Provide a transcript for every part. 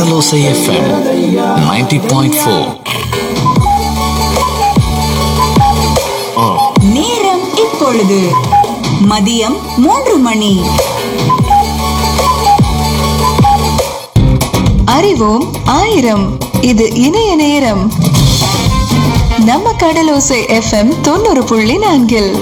கடலோசை FM 90.4 point four நேரம் இப்பொழுது மதியம் மூன்று மணி அறிவோம் ஆயிரம் இது இணைய நேரம் நம்ம கடலோசை எஃப்எம் தொண்ணூறு புள்ளி நான்கில்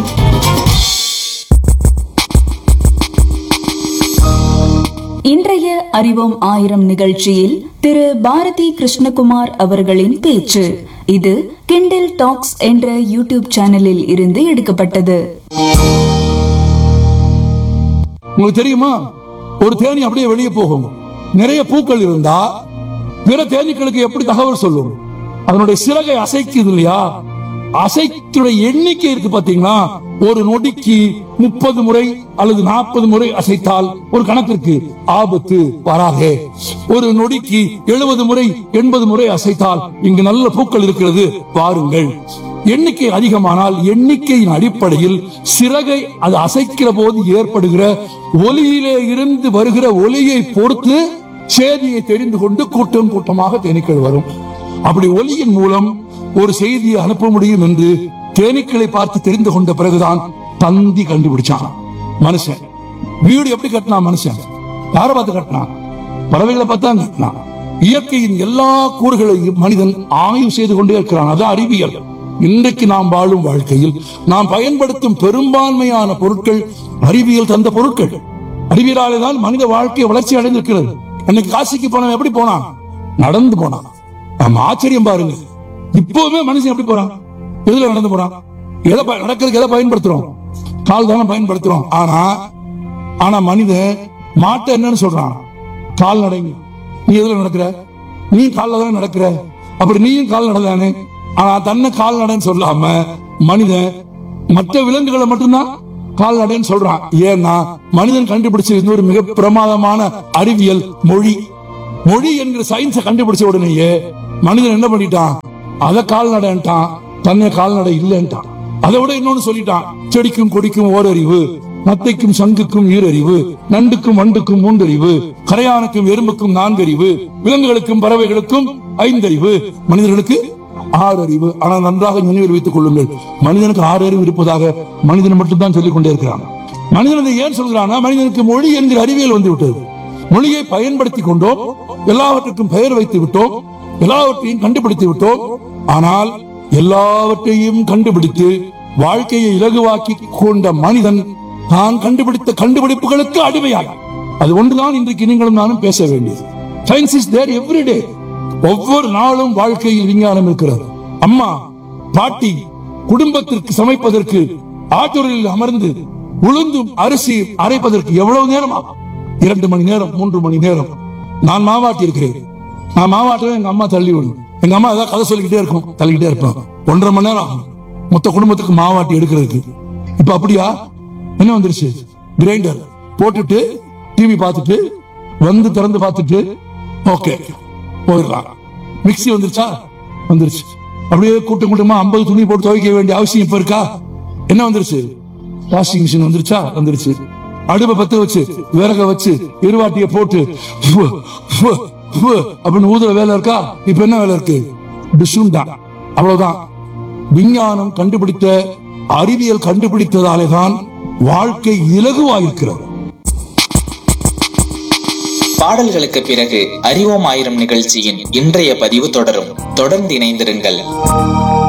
இன்றைய அறிவோம் ஆயிரம் நிகழ்ச்சியில் திரு பாரதி கிருஷ்ணகுமார் அவர்களின் பேச்சு இது கிண்டில் டாக்ஸ் என்ற யூடியூப் சேனலில் இருந்து எடுக்கப்பட்டது உங்களுக்கு தெரியுமா ஒரு தேனி அப்படியே வெளியே போகும் நிறைய பூக்கள் இருந்தா பிற தேனீக்களுக்கு எப்படி தகவல் சொல்லும் அதனுடைய சிறகை அசைக்குது இல்லையா அசைத்துடைய எண்ணிக்கை இருக்கு பாத்தீங்களா ஒரு நொடிக்கு முப்பது முறை அல்லது நாற்பது முறை அசைத்தால் ஒரு கணக்கிற்கு ஆபத்து வராதே ஒரு நொடிக்கு எழுபது முறை எண்பது முறை அசைத்தால் இங்கு நல்ல பூக்கள் இருக்கிறது பாருங்கள் எண்ணிக்கை அதிகமானால் எண்ணிக்கையின் அடிப்படையில் சிறகை அது அசைக்கிற போது ஏற்படுகிற ஒலியிலே இருந்து வருகிற ஒலியை பொறுத்து செய்தியை தெரிந்து கொண்டு கூட்டம் கூட்டமாக தேனீக்கள் வரும் அப்படி ஒலியின் மூலம் ஒரு செய்தியை அனுப்ப முடியும் என்று தேனீக்களை பார்த்து தெரிந்து கொண்ட பிறகுதான் தந்தி கண்டுபிடிச்சான் மனுஷன் வீடு எப்படி கட்டினான் மனுஷன் யாரை பார்த்து கட்டினான் பறவைகளை பார்த்து தான் கட்டினான் இயற்கையின் எல்லா கூறுகளையும் மனிதன் ஆய்வு செய்து கொண்டே இருக்கிறான் அது அறிவியல் இன்றைக்கு நாம் வாழும் வாழ்க்கையில் நாம் பயன்படுத்தும் பெரும்பான்மையான பொருட்கள் அறிவியல் தந்த பொருட்கள் அறிவியலாலே தான் மனித வாழ்க்கை வளர்ச்சி அடைந்திருக்கிறது அன்னைக்கு காசிக்கு போனவன் எப்படி போனான் நடந்து போனான் நம்ம ஆச்சரியம் பாருங்க இப்போவுமே மனுஷன் எப்படி போறான் எதுல நடந்து போறான் எதை ப- நடக்கிறதுக்கு எதை பயன்படுத்துறோம் கால் தானே பயன்படுத்துறோம் ஆனா ஆனா மனிதன் மாட்டை என்னன்னு சொல்றான் கால் நடைங்க நீ எதுல நடக்கிற நீ கால்ல தான் நடக்கிற அப்படி நீயும் கால் நடந்தானே ஆனா தன்னை கால் நடைன்னு சொல்லாம மனிதன் மற்ற விலங்குகளை மட்டும்தான் கால் நடைன்னு சொல்றான் ஏன்னா மனிதன் கண்டுபிடிச்ச இன்னொரு மிக பிரமாதமான அறிவியல் மொழி மொழி என்கிற சயின்ஸை கண்டுபிடிச்ச உடனேயே மனிதன் என்ன பண்ணிட்டான் அத கால்நடைன்ட்டான் தன்னை கால்நடை இல்லைன்ட்டான் அதை விட இன்னொன்னு சொல்லிட்டான் செடிக்கும் கொடிக்கும் ஓரறிவு நத்தைக்கும் சங்குக்கும் ஈரறிவு நண்டுக்கும் வண்டுக்கும் மூன்றறிவு கரையானுக்கும் எறும்புக்கும் நான்கறிவு விலங்குகளுக்கும் பறவைகளுக்கும் ஐந்தறிவு மனிதர்களுக்கு ஆறு அறிவு ஆனால் நன்றாக நினைவில் வைத்துக் கொள்ளுங்கள் மனிதனுக்கு ஆறு அறிவு இருப்பதாக மனிதன் மட்டும்தான் சொல்லிக் கொண்டே இருக்கிறான் மனிதன் இதை ஏன் சொல்கிறானா மனிதனுக்கு மொழி என்கிற அறிவியல் வந்து விட்டது மொழியை பயன்படுத்திக் கொண்டோம் எல்லாவற்றுக்கும் பெயர் வைத்து விட்டோம் எல்லாவற்றையும் கண்டுபிடித்து விட்டோம் ஆனால் எல்லாவற்றையும் கண்டுபிடித்து வாழ்க்கையை இலகுவாக்கி கொண்ட மனிதன் தான் கண்டுபிடித்த கண்டுபிடிப்புகளுக்கு அடிமையாக அது ஒன்றுதான் இன்றைக்கு நீங்களும் நானும் பேச வேண்டியது சயின்ஸ் இஸ் தேர் எவ்ரிடே ஒவ்வொரு நாளும் வாழ்க்கையில் விஞ்ஞானம் இருக்கிறது அம்மா பாட்டி குடும்பத்திற்கு சமைப்பதற்கு ஆற்றலில் அமர்ந்து உளுந்தும் அரிசி அரைப்பதற்கு எவ்வளவு நேரம் ஆகும் இரண்டு மணி நேரம் மூன்று மணி நேரம் நான் மாவாட்டி இருக்கிறேன் நான் மாவாட்டுவேன் எங்க அம்மா தள்ளி விடும் எங்க அம்மா ஏதாவது கதை சொல்லிக்கிட்டே இருக்கும் தள்ளிக்கிட்டே இருப்பேன் ஒன்றரை மணி நேரம் ஆகும் மொத்த குடும்பத்துக்கு மாவாட்டி எடுக்கிறதுக்கு இப்ப அப்படியா என்ன வந்துருச்சு கிரைண்டர் போட்டுட்டு டிவி பார்த்துட்டு வந்து திறந்து பார்த்துட்டு ஓகே போயிடலாம் மிக்ஸி வந்துருச்சா வந்துருச்சு அப்படியே கூட்டம் கூட்டமா ஐம்பது துணி போட்டு துவைக்க வேண்டிய அவசியம் இப்ப இருக்கா என்ன வந்துருச்சு வாஷிங் மிஷின் வந்துருச்சா வந்துருச்சு அடுப்பை பத்த வச்சு விறக வச்சு இருவாட்டிய போட்டு ஃபு, ஃபு, ஃபு அப்படின்னு ஊதுற வேலை இருக்கா இப்ப என்ன வேலை இருக்கு டிஷும் தான் அவ்வளவுதான் விஞ்ஞானம் கண்டுபிடித்த அறிவியல் கண்டுபிடித்ததாலே தான் வாழ்க்கை இலகுவாயிருக்கிறது பாடல்களுக்கு பிறகு அறிவோம் ஆயிரம் நிகழ்ச்சியின் இன்றைய பதிவு தொடரும் தொடர்ந்து இணைந்திருங்கள்